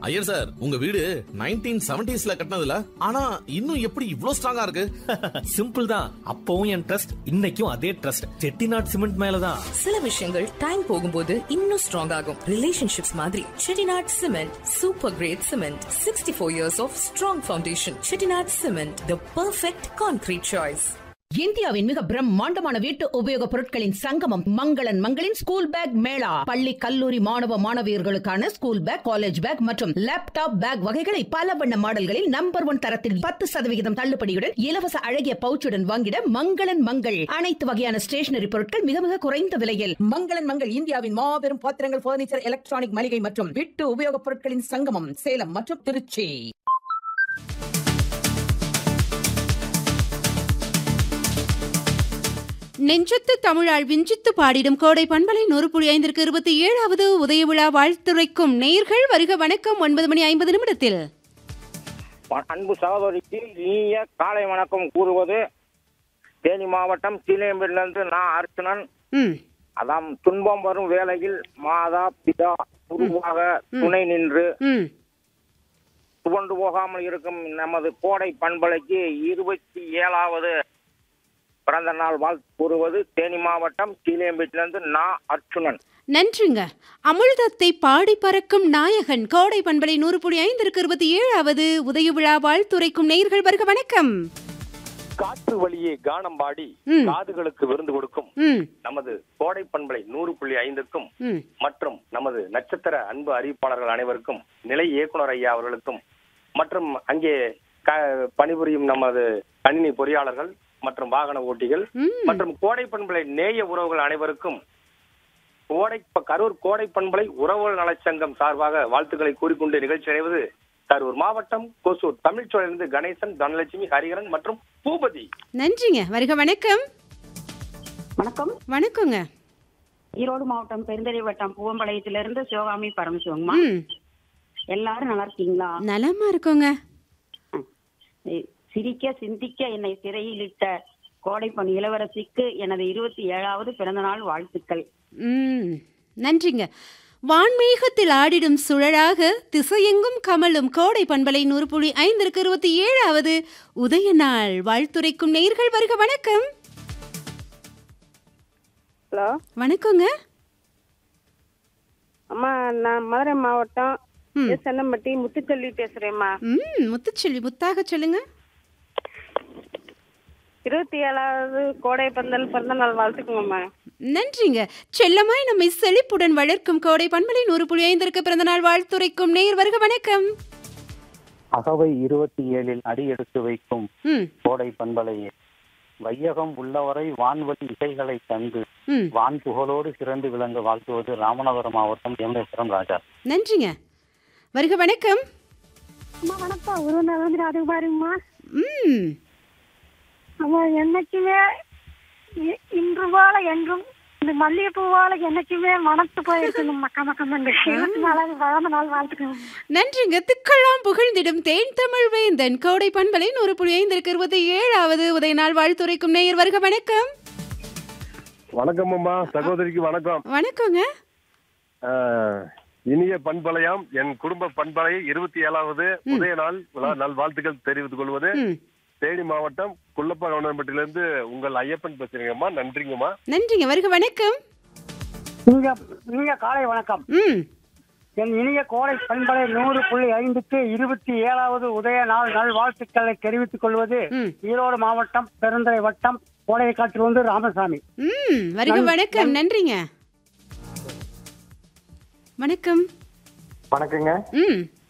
Iyer sir உங்க வீடு nineteen செவன்டிஸ்ல கட்டினதுல ஆனா இன்னும் எப்படி இவ்ளோ ஸ்ட்ராங்கா இருக்கு சிம்பிள் தான் அப்பவும் என் ட்ரஸ்ட் இன்னைக்கும் அதே ட்ரஸ்ட் செட்டிநாட் சிமெண்ட் மேலதான் சில விஷயங்கள் டைம் போகும்போது இன்னும் ஸ்ட்ராங் ஆகும் ரிலேஷன்ஷிப்ஸ் மாதிரி Chettinad cement super great cement sixty four years of strong foundation Chettinad cement the perfect concrete choice இந்தியாவின் மிக பிரம்மாண்டமான வீட்டு உபயோகப் பொருட்களின் சங்கமம் மங்களன் மங்களின் ஸ்கூல் பேக் மேளா பள்ளி கல்லூரி மாணவ மாணவியர்களுக்கான ஸ்கூல் பேக் காலேஜ் பேக் மற்றும் லேப்டாப் பேக் வகைகளை பல வண்ண மாடல்களில் நம்பர் ஒன் தரத்தில் பத்து சதவிகிதம் தள்ளுபடியுடன் இலவச அழகிய பவுச்சுடன் வாங்கிட மங்களன் மங்கள் அனைத்து வகையான ஸ்டேஷனரி பொருட்கள் மிக மிக குறைந்த விலையில் மங்களன் மங்கள் இந்தியாவின் மாபெரும் பாத்திரங்கள் பர்னிச்சர் எலக்ட்ரானிக் மளிகை மற்றும் வீட்டு உபயோகப் பொருட்களின் சங்கமம் சேலம் மற்றும் திருச்சி நெஞ்சத்து தமிழாள் விஞ்சித்து பாடிடும் கோடை பண்பலை நூறு புள்ளி ஐந்திற்கு இருபத்தி ஏழாவது உதய விழா வாழ்த்துரைக்கும் நேர்கள் வருக வணக்கம் ஒன்பது மணி ஐம்பது நிமிடத்தில் அன்பு சகோதரிக்கு இனிய காலை வணக்கம் கூறுவது தேனி மாவட்டம் சீலேம்பேட்டிலிருந்து நான் அர்ச்சனன் ம் அதாம் துன்பம் வரும் வேளையில் மாதா பிதா குருவாக துணை நின்று ம் துவண்டு போகாமல் இருக்கும் நமது கோடை பண்பலைக்கு இருபத்தி ஏழாவது பிறந்த நாள் வாழ்த்து கூறுவது தேனி மாவட்டம் சீலேம்பேட்டிலிருந்து நான் அர்ச்சுனன் நன்றிங்க அமுழ்தத்தை பாடி பறக்கும் நாயகன் கோடை பண்பலை நூறு புள்ளி ஐந்திற்கு இருபத்தி ஏழாவது உதய விழா வாழ்த்துரைக்கும் நேர்கள் வருக வணக்கம் காற்று வழியே கானம் பாடி ம். காதுகளுக்கு விருந்து கொடுக்கும் ம் நமது கோடை பண்பலை நூறு புள்ளி ஐந்துக்கும் ம் மற்றும் நமது நட்சத்திர அன்பு அறிவிப்பாளர்கள் அனைவருக்கும் நிலை இயக்குனர் ஐயா அவர்களுக்கும் மற்றும் அங்கே க- பணிபுரியும் நமது கணினி பொறியாளர்கள் மற்றும் வாகன ஓட்டிகள் ம். மற்றும் கோடை பண்பலை நேய உறவுகள் அனைவருக்கும் கோடை ப- கரூர் கோடை பண்பலை உறவுகள் நலச்சங்கம் சார்பாக வாழ்த்துக்களை கூறிக்கொண்டு நிகழ்ச்சி அடைவது கரூர் மாவட்டம் கொசூர் தமிழ்ச்சோழிலிருந்து கணேசன் தனலட்சுமி ஹரிகரன் மற்றும் பூபதி நன்றிங்க வருக வணக்கம் வணக்கம் வணக்கங்க ஈரோடு மாவட்டம் பெருந்தறி வட்டம் பூவம்பாளையத்திலிருந்து சிவகாமி பரமசிவங்கம்மா ம் எல்லாரும் நல்லா இருக்கீங்களா நலமா இருக்கோங்க எ- சிரிக்க சிந்திக்க என்னை சிறையில் இட்ட கோடைப்பணி இளவரசிக்கு எனது இருபத்தி ஏழாவது பிறந்த நாள் வாழ்த்துக்கள் ம் நன்றிங்க வான்மேகத்தில் ஆடிடும் சுழலாக திசையெங்கும் கமலும் கோடை பண்பலை நூறு புள்ளி ஐந்திற்கு இருபத்தி ஏழாவது உதய நாள் வாழ்த்துரைக்கும் நேர்கள் வருக வணக்கம் ஹலோ வணக்கங்க அம்மா நான் மதுரை மாவட்டம் ம். எஸ் சென்னம்பட்டி முத்துச்செல்வி பேசுறேம்மா ம் முத்துச்செல்வி முத்தாக சொல்லுங்க இருபத்தி ஏழாவது கோடை பந்தல் பிறந்த நாள் வாழ்த்துக்குங்கம்மா நன்றிங்க செல்லமாய் நம்மை செழிப்புடன் வளர்க்கும் கோடை பண்பலை நூறு புள்ளி ஐந்திற்கு பிறந்த நாள் வாழ்த்துரைக்கும் நேர் வருக வணக்கம் அகவை இருபத்தி ஏழில் அடி எடுத்து வைக்கும் ம் கோடை பண்பலையே வையகம் உள்ளவரை வான்வழி இசைகளை தந்து ம் வான் புகழோடு சிறந்து விளங்க வாழ்த்துவது ராமநாதபுரம் மாவட்டம் எமேஸ்வரம் ராஜா நன்றிங்க வருக வணக்கம் அம்மா வணக்கம் ஒரு நாள் வந்து அது பாருங்கம்மா ம் அம்மா என்னைக்குமே இ- இன்று போல என்றும் இந்த மல்லிகைப்பூ போல என்னைக்குமே மனத்து போயிருக்கணும் மக்க மக்கமண்டு இருபத்தி நாலாவது பிறந்த நாள் வாழ்த்துக்கணும் நன்றிங்க திக்கெல்லாம் புகழ்ந்திடும் தேன் தமிழ் வேந்தன் கோடை பண்பலை நூறு புள்ளி ஐந்திற்கு இருபத்தி ஏழாவது உதய நாள் வாழ்த்துரைக்கும் நேயர் வருக வணக்கம் வணக்கம் அம்மா சகோதரிக்கு வணக்கம் வணக்கங்க ஆஹ், இனிய பண்பலையாம் என் குடும்ப பண்பலை இருபத்தி ஏழாவது உதய நாள் விழா நல் வாழ்த்துக்கள் தெரிவித்துக் கொள்வது ம் தேனி மாவட்டம் குள்ளப்ப கவர்மெண்ட்டிலிருந்து உங்கள் ஐயப்பன் பேசுறீங்கம்மா நன்றிங்கம்மா நன்றிங்க வருக வணக்கம் இனிய இனிய காலை வணக்கம் ம் என் இனிய கோடை பண்பலை நூறு புள்ளி ஐந்துக்கு இருபத்தி ஏழாவது உதய நாள் நல் வாழ்த்துக்களை தெரிவித்துக் கொள்வது ம் ஈரோடு மாவட்டம் பெருந்துறை வட்டம் கோடைக்காற்றில் வந்து ராமசாமி ம் வருக நன்- வணக்கம் நன்றிங்க வணக்கம் வணக்கங்க ம்